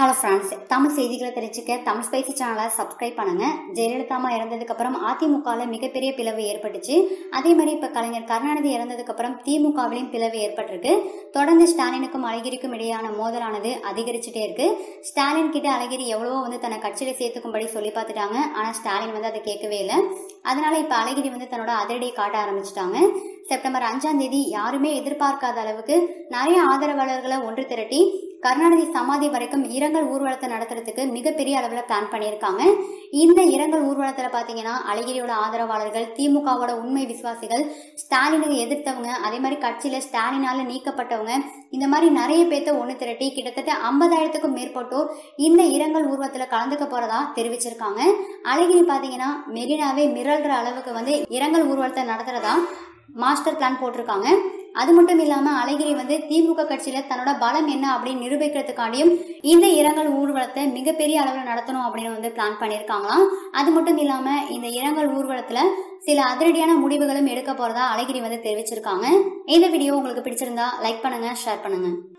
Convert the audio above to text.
hello friends Tamil செய்திகளை தெரிஞ்சுக்க Tamil spicy சேனலை சப்ஸ்கிரைப் பண்ணுங்க ஜெயலலிதா அம்மா இறந்ததுக்கு அப்புறம் அதிமுகவில் மிகப்பெரிய பிளவு ஏற்பட்டுச்சு அதே மாதிரி இப்போ கலைஞர் கருணாநிதி இறந்ததுக்கு அப்புறம் திமுகவிலையும் பிளவு ஏற்பட்டிருக்கு தொடர்ந்து ஸ்டாலினுக்கும் அழகிரிக்கும் இடையான மோதலானது அதிகரிச்சுட்டே இருக்கு ஸ்டாலின் கிட்ட அழகிரி எவ்வளவோ வந்து தன்னை கட்சியில சேர்த்துக்கும்படி சொல்லி பார்த்துட்டாங்க ஆனால் ஸ்டாலின் வந்து அதை கேட்கவே இல்லை அதனால இப்போ அழகிரி வந்து தன்னோட அதிரடியை காட்ட ஆரம்பிச்சிட்டாங்க செப்டம்பர் அஞ்சாம் தேதி யாருமே எதிர்பார்க்காத அளவுக்கு நிறைய ஆதரவாளர்களை ஒன்று திரட்டி கருணாநிதி சமாதி வரைக்கும் இரங்கல் ஊர்வலத்தை நடத்துறதுக்கு மிகப்பெரிய அளவில் பிளான் பண்ணியிருக்காங்க இந்த இரங்கல் ஊர்வலத்தில் பார்த்தீங்கன்னா அழகிரியோட ஆதரவாளர்கள் திமுகவோட உண்மை விசுவாசிகள் ஸ்டாலினுக்கு எதிர்த்தவங்க அதே மாதிரி கட்சியில் ஸ்டாலினால நீக்கப்பட்டவங்க இந்த மாதிரி நிறைய பேர்த்த ஒன்று திரட்டி கிட்டத்தட்ட ஐம்பதாயிரத்துக்கும் மேற்பட்டோர் இந்த இரங்கல் ஊர்வலத்தில் கலந்துக்க போறதா தெரிவிச்சிருக்காங்க அழகிரி பார்த்தீங்கன்னா மெரினாவே மிரள்ற அளவுக்கு வந்து இரங்கல் ஊர்வலத்தை நடத்துறதா மாஸ்டர் பிளான் போட்டிருக்காங்க அது மட்டும் இல்லாம அழகிரி வந்து திமுக கட்சியில தன்னோட பலம் என்ன அப்படின்னு நிரூபிக்கிறதுக்காண்டியும் இந்த இரங்கல் ஊர்வலத்தை மிகப்பெரிய அளவில் நடத்தணும் அப்படின்னு வந்து பிளான் பண்ணியிருக்காங்களாம் அது மட்டும் இல்லாம இந்த இரங்கல் ஊர்வலத்துல சில அதிரடியான முடிவுகளும் எடுக்க போறதா அழகிரி வந்து தெரிவிச்சிருக்காங்க இந்த வீடியோ உங்களுக்கு பிடிச்சிருந்தா லைக் பண்ணுங்க ஷேர் பண்ணுங்க